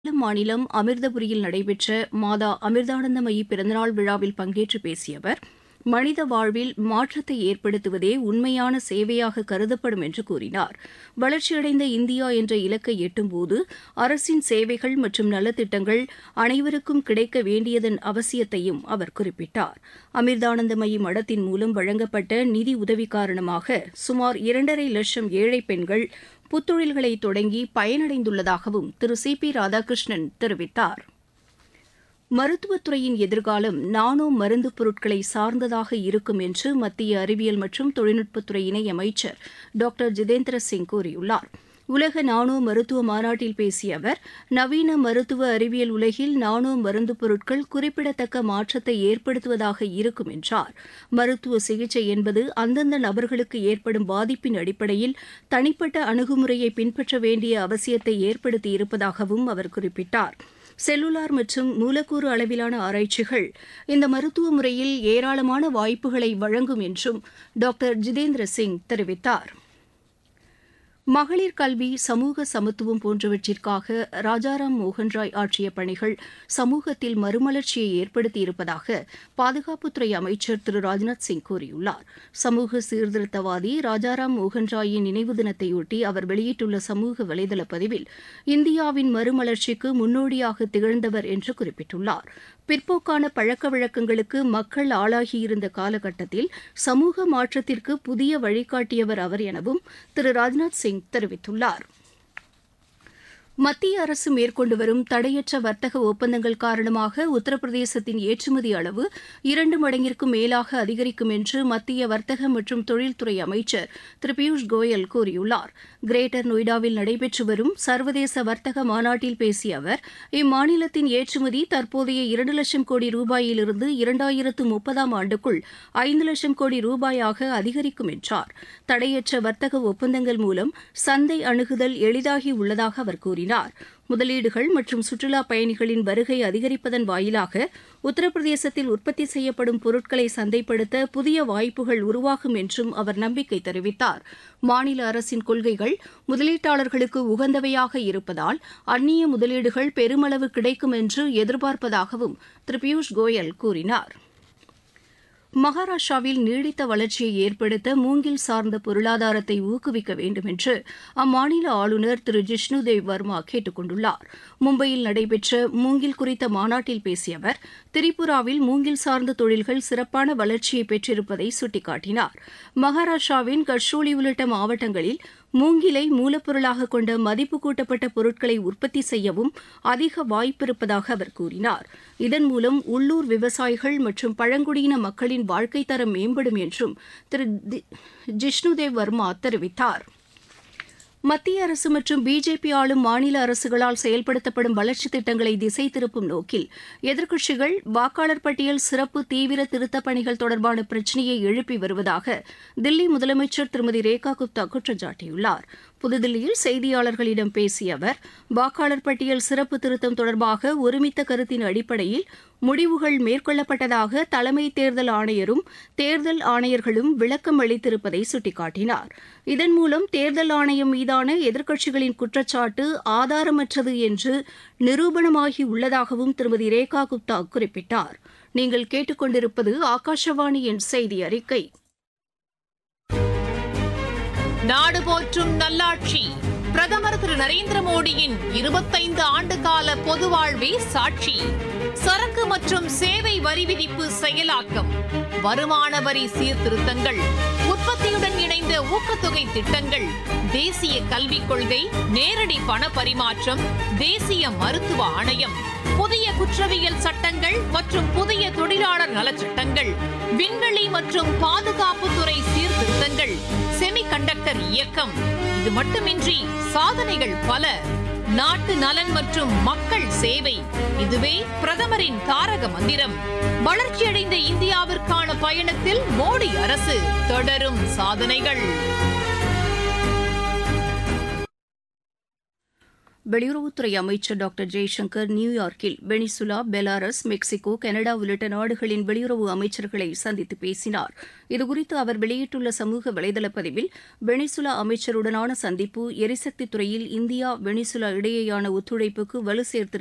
கேரள மாநிலம் அமிர்தபுரியில் நடைபெற்ற மாதா அமிர்தானந்தமயி பிறந்தநாள் விழாவில் பங்கேற்று பேசிய அவர் மனித வாழ்வில் மாற்றத்தை ஏற்படுத்துவதே உண்மையான சேவையாக கருதப்படும் என்று கூறினார் வளர்ச்சியடைந்த இந்தியா என்ற இலக்கை எட்டும்போது அரசின் சேவைகள் மற்றும் நலத்திட்டங்கள் அனைவருக்கும் கிடைக்க வேண்டியதன் அவசியத்தையும் அவர் குறிப்பிட்டார் அமிர்தானந்தமயி மடத்தின் மூலம் வழங்கப்பட்ட நிதி உதவி காரணமாக சுமார் இரண்டரை லட்சம் ஏழை பெண்கள் புத்தொழில்களை தொடங்கி பயனடைந்துள்ளதாகவும் திரு சி பி ராதாகிருஷ்ணன் தெரிவித்தார் மருத்துவத்துறையின் எதிர்காலம் நானோ மருந்துப் பொருட்களை சார்ந்ததாக இருக்கும் என்று மத்திய அறிவியல் மற்றும் தொழில்நுட்பத்துறை இணையமைச்சர் டாக்டர் ஜிதேந்திர சிங் கூறியுள்ளார் உலக நானோ மருத்துவ மாநாட்டில் பேசிய அவர் நவீன மருத்துவ அறிவியல் உலகில் நானோ மருந்துப் பொருட்கள் குறிப்பிடத்தக்க மாற்றத்தை ஏற்படுத்துவதாக இருக்கும் என்றார் மருத்துவ சிகிச்சை என்பது அந்தந்த நபர்களுக்கு ஏற்படும் பாதிப்பின் அடிப்படையில் தனிப்பட்ட அணுகுமுறையை பின்பற்ற வேண்டிய அவசியத்தை ஏற்படுத்தியிருப்பதாகவும் அவர் குறிப்பிட்டார் செல்லுலார் மற்றும் மூலக்கூறு அளவிலான ஆராய்ச்சிகள் இந்த மருத்துவ முறையில் ஏராளமான வாய்ப்புகளை வழங்கும் என்றும் டாக்டர் ஜிதேந்திர சிங் தெரிவித்தார் மகளிர் கல்வி சமூக சமத்துவம் போன்றவற்றிற்காக ராஜாராம் மோகன்ராய் ஆற்றிய பணிகள் சமூகத்தில் மறுமலர்ச்சியை ஏற்படுத்தியிருப்பதாக பாதுகாப்புத்துறை அமைச்சர் திரு ராஜ்நாத் சிங் கூறியுள்ளார் சமூக சீர்திருத்தவாதி ராஜாராம் மோகன்ராயின் நினைவு தினத்தையொட்டி அவர் வெளியிட்டுள்ள சமூக வலைதள பதிவில் இந்தியாவின் மறுமலர்ச்சிக்கு முன்னோடியாக திகழ்ந்தவர் என்று குறிப்பிட்டுள்ளார் பிற்போக்கான பழக்க வழக்கங்களுக்கு மக்கள் ஆளாகியிருந்த காலகட்டத்தில் சமூக மாற்றத்திற்கு புதிய வழிகாட்டியவர் அவர் எனவும் திரு ராஜ்நாத் சிங் தெரிவித்துள்ளார் மத்திய அரசு மேற்கொண்டு வரும் தடையற்ற வர்த்தக ஒப்பந்தங்கள் காரணமாக உத்தரப்பிரதேசத்தின் ஏற்றுமதி அளவு இரண்டு மடங்கிற்கும் மேலாக அதிகரிக்கும் என்று மத்திய வர்த்தக மற்றும் தொழில்துறை அமைச்சர் திரு பியூஷ் கோயல் கூறியுள்ளார் கிரேட்டர் நொய்டாவில் நடைபெற்று வரும் சர்வதேச வர்த்தக மாநாட்டில் பேசிய அவர் இம்மாநிலத்தின் ஏற்றுமதி தற்போதைய இரண்டு லட்சம் கோடி ரூபாயிலிருந்து இரண்டாயிரத்து முப்பதாம் ஆண்டுக்குள் ஐந்து லட்சம் கோடி ரூபாயாக அதிகரிக்கும் என்றார் தடையற்ற வர்த்தக ஒப்பந்தங்கள் மூலம் சந்தை அணுகுதல் எளிதாகி உள்ளதாக அவர் கூறினார் முதலீடுகள் மற்றும் சுற்றுலா பயணிகளின் வருகை அதிகரிப்பதன் வாயிலாக உத்தரப்பிரதேசத்தில் உற்பத்தி செய்யப்படும் பொருட்களை சந்தைப்படுத்த புதிய வாய்ப்புகள் உருவாகும் என்றும் அவர் நம்பிக்கை தெரிவித்தார் மாநில அரசின் கொள்கைகள் முதலீட்டாளர்களுக்கு உகந்தவையாக இருப்பதால் அந்நிய முதலீடுகள் பெருமளவு கிடைக்கும் என்று எதிர்பார்ப்பதாகவும் திரு பியூஷ் கோயல் கூறினார் மகாராஷ்டிராவில் நீடித்த வளர்ச்சியை ஏற்படுத்த மூங்கில் சார்ந்த பொருளாதாரத்தை ஊக்குவிக்க வேண்டும் என்று அம்மாநில ஆளுநர் திரு ஜிஷ்ணுதேவ் வர்மா கேட்டுக் கொண்டுள்ளார் மும்பையில் நடைபெற்ற மூங்கில் குறித்த மாநாட்டில் பேசிய அவர் திரிபுராவில் மூங்கில் சார்ந்த தொழில்கள் சிறப்பான வளர்ச்சியை பெற்றிருப்பதை சுட்டிக்காட்டினார் மகாராஷ்டிராவின் கட்சோலி உள்ளிட்ட மாவட்டங்களில் மூங்கிலை மூலப்பொருளாக கொண்ட மதிப்பு கூட்டப்பட்ட பொருட்களை உற்பத்தி செய்யவும் அதிக வாய்ப்பிருப்பதாக அவர் கூறினார் இதன் மூலம் உள்ளூர் விவசாயிகள் மற்றும் பழங்குடியின மக்களின் வாழ்க்கை தரம் மேம்படும் என்றும் திரு ஜிஷ்ணுதேவ் வர்மா தெரிவித்தார் மத்திய அரசு மற்றும் பிஜேபி ஆளும் மாநில அரசுகளால் செயல்படுத்தப்படும் வளர்ச்சித் திட்டங்களை திசை திருப்பும் நோக்கில் எதிர்க்கட்சிகள் வாக்காளர் பட்டியல் சிறப்பு தீவிர திருத்தப் பணிகள் தொடர்பான பிரச்சினையை எழுப்பி வருவதாக தில்லி முதலமைச்சர் திருமதி ரேகா குப்தா குற்றம் சாட்டியுள்ளார் புதுதில்லியில் செய்தியாளர்களிடம் பேசிய அவர் வாக்காளர் பட்டியல் சிறப்பு திருத்தம் தொடர்பாக ஒருமித்த கருத்தின் அடிப்படையில் முடிவுகள் மேற்கொள்ளப்பட்டதாக தலைமை தேர்தல் ஆணையரும் தேர்தல் ஆணையர்களும் விளக்கம் அளித்திருப்பதை சுட்டிக்காட்டினார் இதன் மூலம் தேர்தல் ஆணையம் மீதான எதிர்க்கட்சிகளின் குற்றச்சாட்டு ஆதாரமற்றது என்று நிரூபணமாகி உள்ளதாகவும் திருமதி ரேகா குப்தா குறிப்பிட்டார் நீங்கள் கேட்டுக்கொண்டிருப்பது ஆகாஷவாணியின் செய்தி அறிக்கை நாடு போற்றும் நல்லாட்சி பிரதமர் திரு நரேந்திர மோடியின் இருபத்தைந்து ஆண்டு கால பொது வாழ்வே சாட்சி சரக்கு மற்றும் சேவை வரி விதிப்பு செயலாக்கம் வருமான வரி சீர்திருத்தங்கள் உற்பத்தியுடன் இணைந்த ஊக்கத்தொகை திட்டங்கள் தேசிய கல்விக் கொள்கை நேரடி பண பரிமாற்றம் தேசிய மருத்துவ ஆணையம் புதிய குற்றவியல் சட்டங்கள் மற்றும் புதிய தொழிலாளர் நலச்சட்டங்கள் விண்வெளி மற்றும் பாதுகாப்புத்துறை சீர்திருத்தங்கள் செமிகண்டக்டர் இயக்கம் இது மட்டுமின்றி சாதனைகள் பல நாட்டு நலன் மற்றும் மக்கள் சேவை இதுவே பிரதமரின் தாரக மந்திரம் வளர்ச்சியடைந்த இந்தியாவிற்கான பயணத்தில் மோடி அரசு தொடரும் சாதனைகள் வெளியுறவுத்துறை அமைச்சர் டாக்டர் ஜெய்சங்கர் நியூயார்க்கில் வெனிசுலா பெலாரஸ் மெக்சிகோ கனடா உள்ளிட்ட நாடுகளின் வெளியுறவு அமைச்சர்களை சந்தித்து பேசினார் இதுகுறித்து அவர் வெளியிட்டுள்ள சமூக வலைதள பதிவில் வெனிசுலா அமைச்சருடனான சந்திப்பு எரிசக்தி துறையில் இந்தியா வெனிசுலா இடையேயான ஒத்துழைப்புக்கு வலு சேர்த்திருப்பதாக